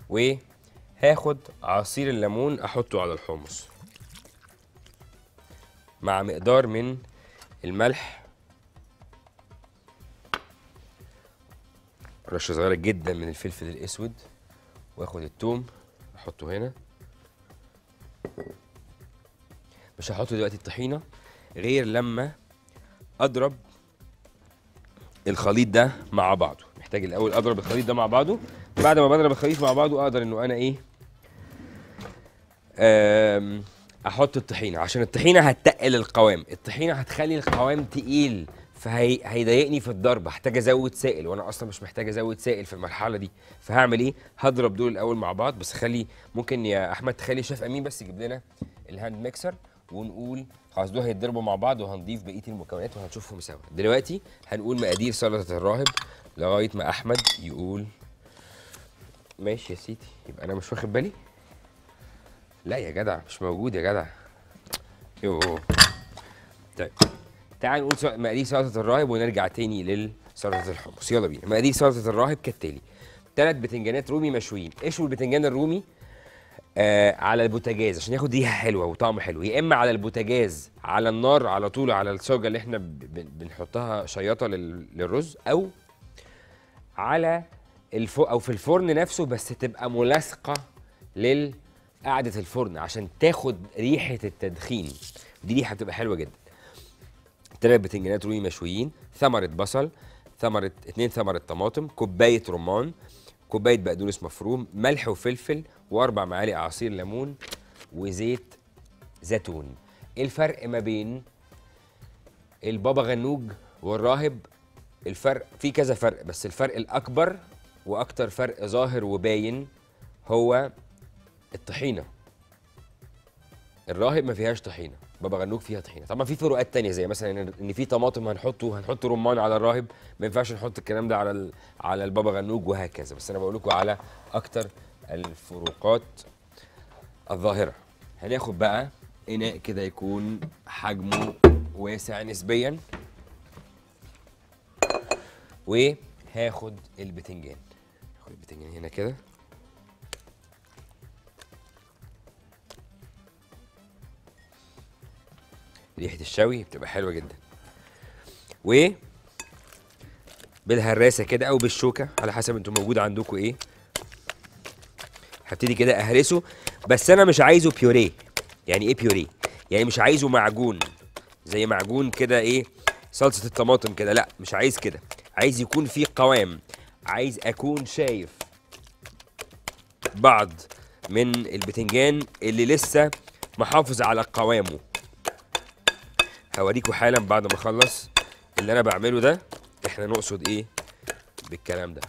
وهاخد عصير الليمون احطه على الحمص مع مقدار من الملح رشه صغيره جدا من الفلفل الاسود واخد التوم احطه هنا مش هحط دلوقتي الطحينه غير لما اضرب الخليط ده مع بعضه محتاج الاول اضرب الخليط ده مع بعضه بعد ما بضرب الخليط مع بعضه اقدر انه انا ايه أم، احط الطحينه عشان الطحينه هتقل القوام الطحينه هتخلي القوام تقيل فهيضايقني في الضرب هحتاج ازود سائل وانا اصلا مش محتاج ازود سائل في المرحله دي فهعمل ايه هضرب دول الاول مع بعض بس خلي ممكن يا احمد تخلي شيف امين بس يجيب لنا الهاند ميكسر ونقول خلاص دول هيتضربوا مع بعض وهنضيف بقيه المكونات وهنشوفهم سوا دلوقتي هنقول مقادير سلطه الراهب لغايه ما احمد يقول ماشي يا سيدي يبقى انا مش واخد بالي لا يا جدع مش موجود يا جدع يوه طيب تعال نقول سل- مقادير سلطه الراهب ونرجع تاني لسلطه الحمص يلا بينا مقادير سلطه الراهب كالتالي ثلاث بتنجانات رومي مشويين اشوي البتنجان الرومي آه على البوتاجاز عشان ياخد ريحه حلوه وطعم حلو يا اما على البوتاجاز على النار على طول على الصاجه اللي احنا ب- بن- بنحطها شياطه لل- للرز او على الف... او في الفرن نفسه بس تبقى ملاصقه لقعده الفرن عشان تاخد ريحه التدخين دي ريحه بتبقى حلوه جدا تلات بتنجانات رومي مشويين ثمره بصل ثمره اتنين ثمره طماطم كوبايه رمان كوبايه بقدونس مفروم ملح وفلفل واربع معالق عصير ليمون وزيت زيتون ايه الفرق ما بين البابا غنوج والراهب الفرق في كذا فرق بس الفرق الاكبر واكتر فرق ظاهر وباين هو الطحينه الراهب ما فيهاش طحينه بابا غنوج فيها طحينه طبعا في فروقات تانية زي مثلا ان إن في طماطم هنحطه هنحط رمان على الراهب ما ينفعش نحط الكلام ده على ال... على البابا غنوج وهكذا بس انا بقول لكم على اكتر الفروقات الظاهره هناخد بقى اناء كده يكون حجمه واسع نسبيا وهاخد البتنجان هاخد البتنجان هنا كده ريحه الشوي بتبقى حلوه جدا و بالهراسه كده او بالشوكه على حسب انتوا موجود عندكم ايه هبتدي كده اهرسه بس انا مش عايزه بيوريه يعني ايه بيوريه يعني مش عايزه معجون زي معجون كده ايه صلصه الطماطم كده لا مش عايز كده عايز يكون فيه قوام عايز اكون شايف بعض من البتنجان اللي لسه محافظ على قوامه هوريكم حالا بعد ما اخلص اللي انا بعمله ده احنا نقصد ايه بالكلام ده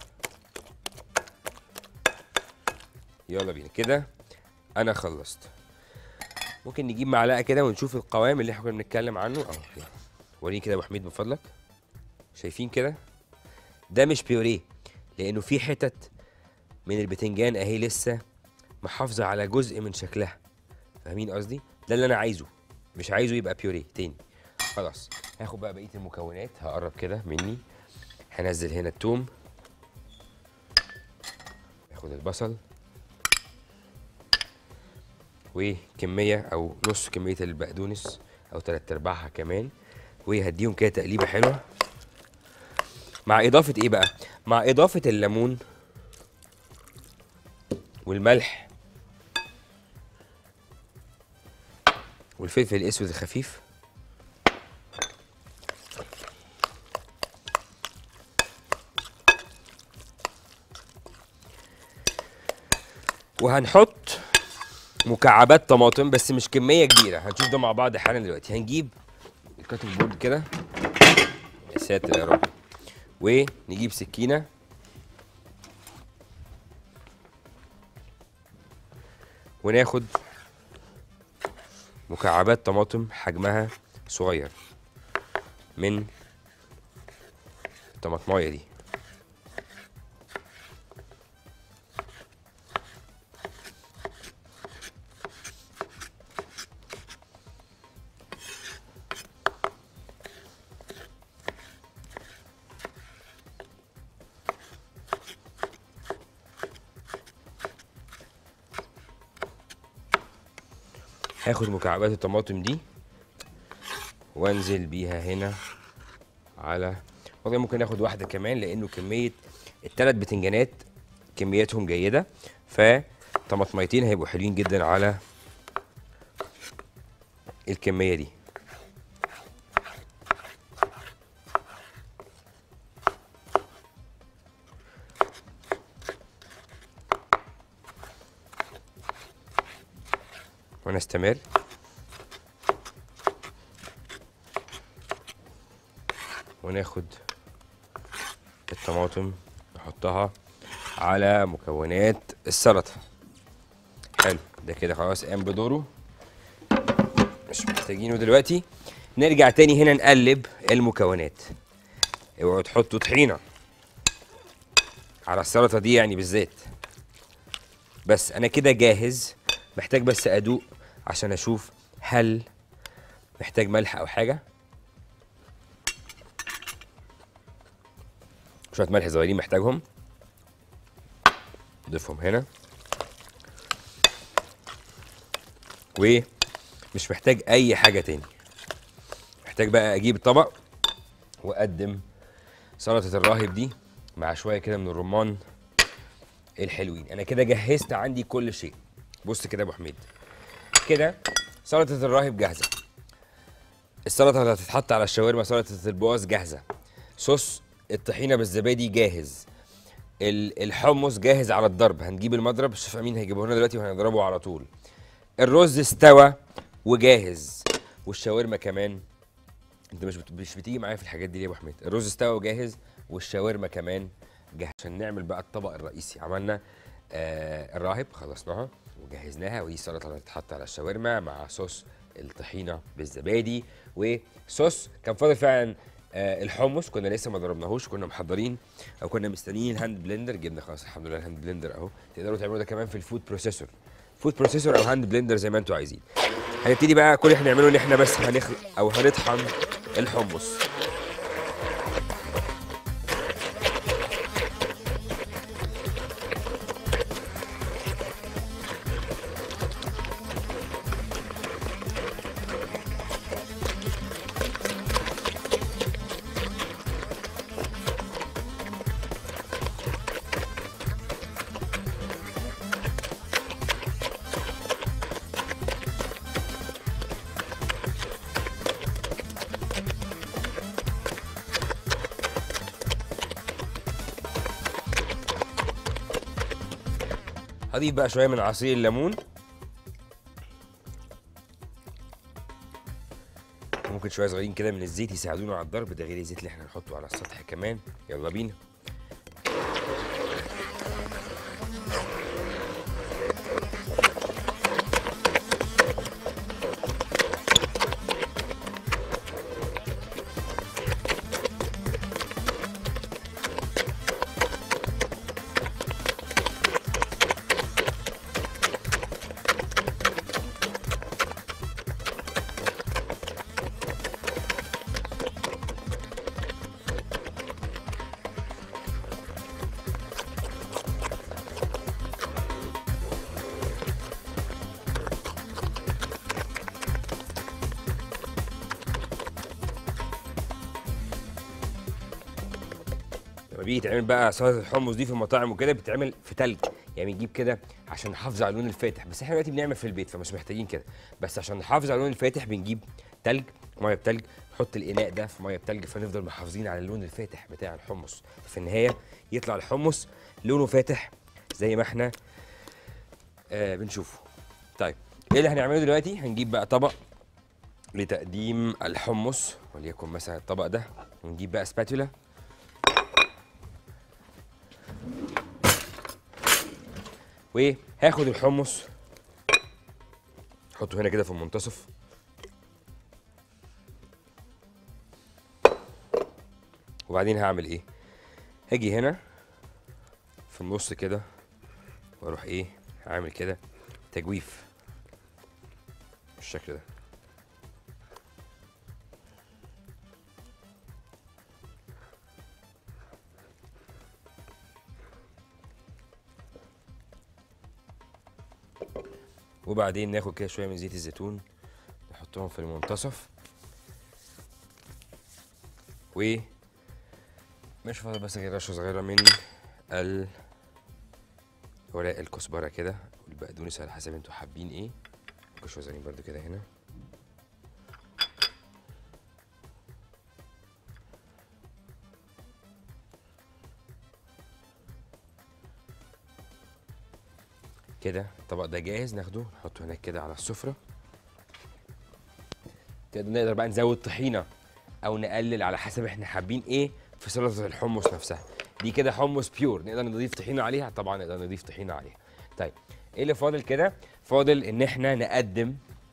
يلا بينا كده انا خلصت ممكن نجيب معلقه كده ونشوف القوام اللي احنا كنا بنتكلم عنه اه يلا. وريني كده يا ابو حميد من فضلك شايفين كده ده مش بيوريه لانه في حتت من البتنجان اهي لسه محافظه على جزء من شكلها فاهمين قصدي ده اللي انا عايزه مش عايزه يبقى بيوريه تاني خلاص هاخد بقى بقيه المكونات هقرب كده مني هنزل هنا التوم هاخد البصل وكميه او نص كميه البقدونس او تلات ارباعها كمان وهديهم كده تقليبه حلوه مع اضافه ايه بقى مع اضافه الليمون والملح والفلفل الاسود الخفيف وهنحط مكعبات طماطم بس مش كميه كبيره هنشوف ده مع بعض حالا دلوقتي هنجيب الكاتنج بورد كده يا ساتر يا رب ونجيب سكينه وناخد مكعبات طماطم حجمها صغير من الطماطمايه دي هاخد مكعبات الطماطم دي وانزل بيها هنا على والله ممكن اخد واحده كمان لانه كميه الثلاث بتنجانات كمياتهم جيده فطماطميتين هيبقوا حلوين جدا على الكميه دي ونستمر وناخد الطماطم نحطها على مكونات السلطة حلو ده كده خلاص قام بدوره مش محتاجينه دلوقتي نرجع تاني هنا نقلب المكونات اوعوا تحطوا طحينة على السلطة دي يعني بالذات بس انا كده جاهز محتاج بس ادوق عشان اشوف هل محتاج ملح او حاجه شويه ملح صغيرين محتاجهم ضيفهم هنا ومش محتاج اي حاجه تاني محتاج بقى اجيب الطبق واقدم سلطه الراهب دي مع شويه كده من الرمان الحلوين انا كده جهزت عندي كل شيء بص كده يا ابو حميد كده سلطه الراهب جاهزه السلطه اللي هتتحط على الشاورما سلطه البواز جاهزه صوص الطحينه بالزبادي جاهز ال- الحمص جاهز على الضرب هنجيب المضرب الشيف امين هيجيبه لنا دلوقتي وهنضربه على طول الرز استوى وجاهز والشاورما كمان انت مش بت... مش بتيجي معايا في الحاجات دي ليه يا ابو حميد الرز استوى وجاهز والشاورما كمان جاهز عشان نعمل بقى الطبق الرئيسي عملنا آه الراهب خلصناها وجهزناها ودي السلطه اللي هتتحط على الشاورما مع صوص الطحينه بالزبادي وصوص كان فاضل فعلا آه الحمص كنا لسه ما ضربناهوش كنا محضرين او كنا مستنيين الهاند بلندر جبنا خلاص الحمد لله الهاند بلندر اهو تقدروا تعملوا ده كمان في الفود بروسيسور فود بروسيسور او هاند بلندر زي ما انتوا عايزين هنبتدي بقى كل اللي احنا هنعمله ان احنا بس هنخلق او هنطحن الحمص هضيف بقى شويه من عصير الليمون ممكن شويه صغيرين كده من الزيت يساعدونا على الضرب ده غير الزيت اللي احنا هنحطه على السطح كمان يلا بينا لما بيجي يتعمل بقى سلطه الحمص دي في المطاعم وكده بتتعمل في تلج يعني بنجيب كده عشان نحافظ على اللون الفاتح بس احنا دلوقتي بنعمل في البيت فمش محتاجين كده بس عشان نحافظ على اللون الفاتح بنجيب تلج ميه بتلج نحط الاناء ده في ميه بتلج فنفضل محافظين على اللون الفاتح بتاع الحمص في النهايه يطلع الحمص لونه فاتح زي ما احنا آه بنشوفه طيب ايه اللي هنعمله دلوقتي هنجيب بقى طبق لتقديم الحمص وليكن مثلا الطبق ده ونجيب بقى سباتولا وهاخد الحمص احطه هنا كده في المنتصف وبعدين هعمل ايه هاجي هنا في النص كده واروح ايه هعمل كده تجويف بالشكل ده وبعدين ناخد كده شويه من زيت الزيتون نحطهم في المنتصف و مش فاضل بس غير رشه صغيره من ال ورق الكزبره كده والبقدونس على حسب انتوا حابين ايه ممكن شويه صغيرين برده كده هنا كده الطبق ده جاهز ناخده نحطه هناك كده على السفره كده نقدر بقى نزود طحينه او نقلل على حسب احنا حابين ايه في سلطه الحمص نفسها دي كده حمص بيور نقدر نضيف طحينه عليها طبعا نقدر نضيف طحينه عليها طيب ايه اللي فاضل كده فاضل ان احنا نقدم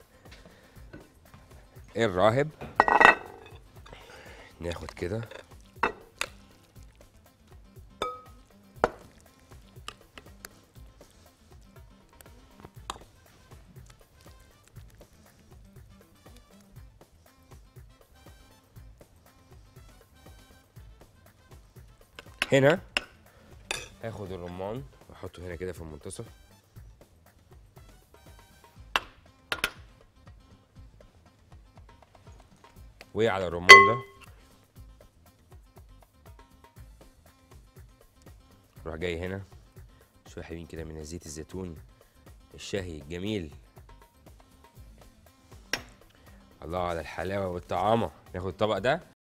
الراهب ناخد كده هنا هاخد الرمان واحطه هنا كده في المنتصف وعلى الرمان ده اروح جاي هنا شويه حلوين كده من زيت الزيتون الشهي الجميل الله على الحلاوه والطعامه ناخد الطبق ده